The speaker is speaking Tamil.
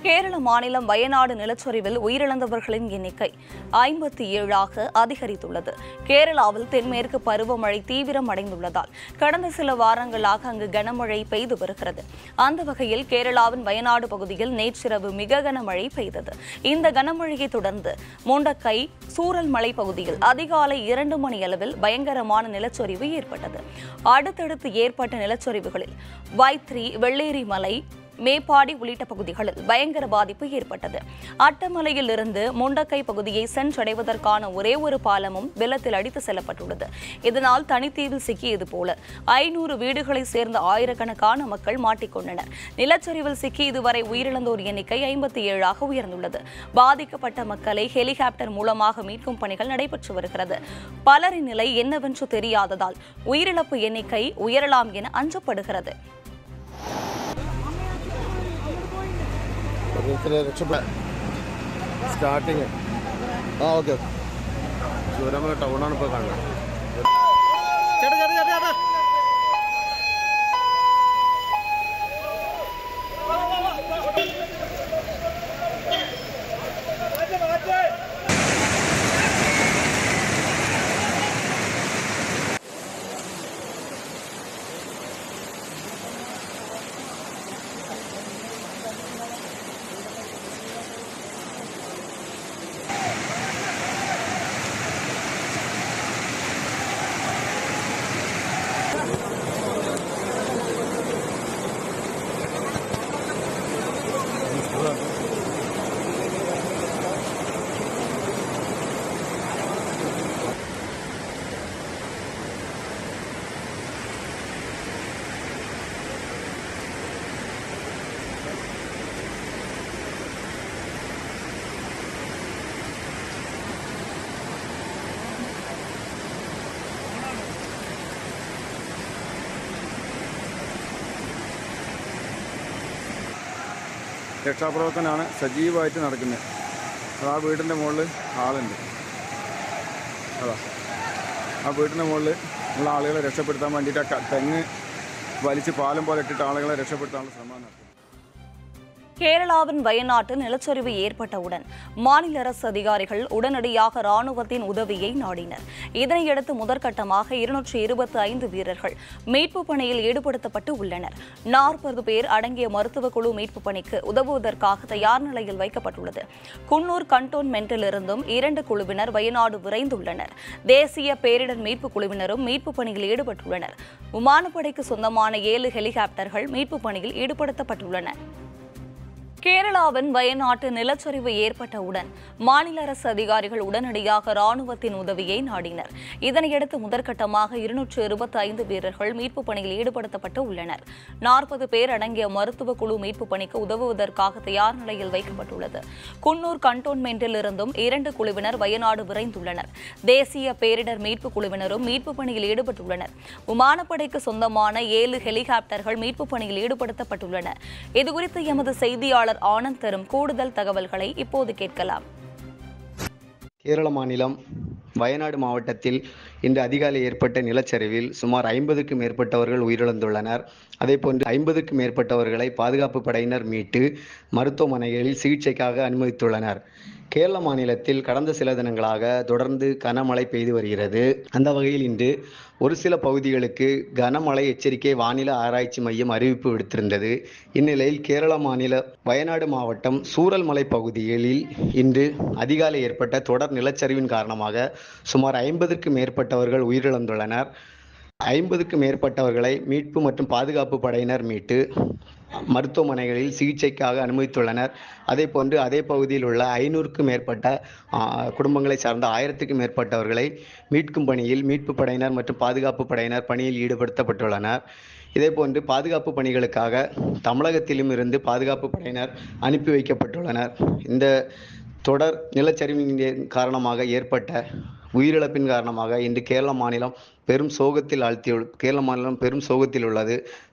கேரள மாநிலம் வயநாடு நிலச்சரிவில் உயிரிழந்தவர்களின் எண்ணிக்கை ஐம்பத்தி ஏழாக அதிகரித்துள்ளது கேரளாவில் தென்மேற்கு பருவமழை தீவிரம் அடைந்துள்ளதால் கடந்த சில வாரங்களாக அங்கு கனமழை பெய்து வருகிறது அந்த வகையில் கேரளாவின் வயநாடு பகுதியில் நேற்றிரவு மிக கனமழை பெய்தது இந்த கனமழையை தொடர்ந்து முண்டக்கை சூரல் மலை பகுதியில் அதிகாலை இரண்டு மணி அளவில் பயங்கரமான நிலச்சரிவு ஏற்பட்டது அடுத்தடுத்து ஏற்பட்ட நிலச்சரிவுகளில் வைத்ரி வெள்ளேரி மலை மேப்பாடி உள்ளிட்ட பகுதிகளில் பயங்கர பாதிப்பு ஏற்பட்டது அட்டமலையில் இருந்து முண்டக்கை பகுதியை சென்றடைவதற்கான ஒரே ஒரு பாலமும் வெள்ளத்தில் அடித்து செல்லப்பட்டுள்ளது இதனால் தனித்தீவில் சிக்கியது போல ஐநூறு வீடுகளை சேர்ந்த ஆயிரக்கணக்கான மக்கள் மாட்டிக்கொண்டனர் நிலச்சரிவில் சிக்கி இதுவரை உயிரிழந்தோர் எண்ணிக்கை ஐம்பத்தி ஏழாக உயர்ந்துள்ளது பாதிக்கப்பட்ட மக்களை ஹெலிகாப்டர் மூலமாக மீட்கும் பணிகள் நடைபெற்று வருகிறது பலரின் நிலை என்னவென்று தெரியாததால் உயிரிழப்பு எண்ணிக்கை உயரலாம் என அஞ்சப்படுகிறது ഓരോരുത്തരെ രക്ഷപ്പെടാൻ സ്റ്റാർട്ടിങ് ആ ഓക്കെ ഓക്കെ ചൂരമല ടൗണാണ് ഇപ്പോൾ കാണുന്നത് ചേട്ടാ ചേട്ടാ ചേട്ടാ ചേട്ടാ രക്ഷാപ്രവർത്തനമാണ് സജീവമായിട്ട് നടക്കുന്നത് അത് ആ വീടിൻ്റെ മുകളിൽ ആളുണ്ട് അതാ ആ വീടിൻ്റെ മുകളിൽ ഉള്ള ആളുകളെ രക്ഷപ്പെടുത്താൻ വേണ്ടിയിട്ട് ആ ക- തെങ്ങ് വലിച്ച് പാലം പോലെ ഇട്ടിട്ട് ആളുകളെ രക്ഷപ്പെടുത്താനുള്ള ശ്രമം നടത്തുന്നത് கேரளாவின் வயநாட்டில் நிலச்சரிவு ஏற்பட்டவுடன் மாநில அரசு அதிகாரிகள் உடனடியாக ராணுவத்தின் உதவியை நாடினர் இதனையடுத்து முதற்கட்டமாக இருநூற்றி இருபத்தி ஐந்து வீரர்கள் மீட்புப் பணியில் ஈடுபடுத்தப்பட்டு உள்ளனர் நாற்பது பேர் அடங்கிய மருத்துவ குழு மீட்புப் பணிக்கு உதவுவதற்காக தயார் நிலையில் வைக்கப்பட்டுள்ளது குன்னூர் கண்டோன்மென்ட்டிலிருந்தும் இரண்டு குழுவினர் வயநாடு விரைந்துள்ளனர் தேசிய பேரிடர் மீட்புக் குழுவினரும் மீட்புப் பணியில் ஈடுபட்டுள்ளனர் விமானப்படைக்கு சொந்தமான ஏழு ஹெலிகாப்டர்கள் மீட்புப் பணியில் ஈடுபடுத்தப்பட்டுள்ளன கேரளாவின் வயநாட்டு நிலச்சரிவு ஏற்பட்டவுடன் மாநில அரசு அதிகாரிகள் உடனடியாக ராணுவத்தின் உதவியை நாடினர் இதனையடுத்து முதற்கட்டமாக இருநூற்று இருபத்தி ஐந்து வீரர்கள் மீட்புப் பணியில் ஈடுபடுத்தப்பட்டு உள்ளனர் நாற்பது பேர் அடங்கிய மருத்துவ குழு மீட்புப் பணிக்கு உதவுவதற்காக தயார் நிலையில் வைக்கப்பட்டுள்ளது குன்னூர் கண்டோன்மென்ட்டில் இருந்தும் இரண்டு குழுவினர் வயநாடு விரைந்துள்ளனர் தேசிய பேரிடர் மீட்புக் குழுவினரும் மீட்புப் பணியில் ஈடுபட்டுள்ளனர் விமானப்படைக்கு சொந்தமான ஏழு ஹெலிகாப்டர்கள் மீட்புப் பணியில் ஈடுபடுத்தப்பட்டுள்ளன இதுகுறித்து எமது செய்தியாளர் ஆனந்த் தரும் கூடுதல் தகவல்களை இப்போது கேட்கலாம் கேரள மாநிலம் வயநாடு மாவட்டத்தில் இன்று அதிகாலை ஏற்பட்ட நிலச்சரிவில் சுமார் ஐம்பதுக்கும் மேற்பட்டவர்கள் உயிரிழந்துள்ளனர் அதேபோன்று ஐம்பதுக்கும் மேற்பட்டவர்களை பாதுகாப்பு படையினர் மீட்டு மருத்துவமனைகளில் சிகிச்சைக்காக அனுமதித்துள்ளனர் கேரள மாநிலத்தில் கடந்த சில தினங்களாக தொடர்ந்து கனமழை பெய்து வருகிறது அந்த வகையில் இன்று ஒரு சில பகுதிகளுக்கு கனமழை எச்சரிக்கை வானிலை ஆராய்ச்சி மையம் அறிவிப்பு விடுத்திருந்தது இந்நிலையில் கேரள மாநில வயநாடு மாவட்டம் சூரல்மலை பகுதிகளில் இன்று அதிகாலை ஏற்பட்ட தொடர் நிலச்சரிவின் காரணமாக சுமார் ஐம்பதுக்கும் மேற்பட்டவர்கள் உயிரிழந்துள்ளனர் ஐம்பதுக்கும் மேற்பட்டவர்களை மீட்பு மற்றும் பாதுகாப்பு படையினர் மீட்டு மருத்துவமனைகளில் சிகிச்சைக்காக அனுமதித்துள்ளனர் அதே போன்று அதே பகுதியில் உள்ள ஐநூறுக்கும் மேற்பட்ட ஆ, குடும்பங்களை சார்ந்த ஆயிரத்துக்கும் மேற்பட்டவர்களை மீட்கும் பணியில் மீட்பு படையினர் மற்றும் பாதுகாப்பு படையினர் பணியில் ஈடுபடுத்தப்பட்டுள்ளனர் இதேபோன்று பாதுகாப்பு பணிகளுக்காக தமிழகத்திலும் இருந்து பாதுகாப்பு படையினர் அனுப்பி வைக்கப்பட்டுள்ளனர் இந்த தொடர் நிலச்சரிவின் காரணமாக ஏற்பட்ட உயிரிழப்பின் காரணமாக இன்று கேரள மாநிலம் பெரும் சோகத்தில் ஆழ்த்தி கேரள மாநிலம் பெரும் சோகத்தில் உள்ளது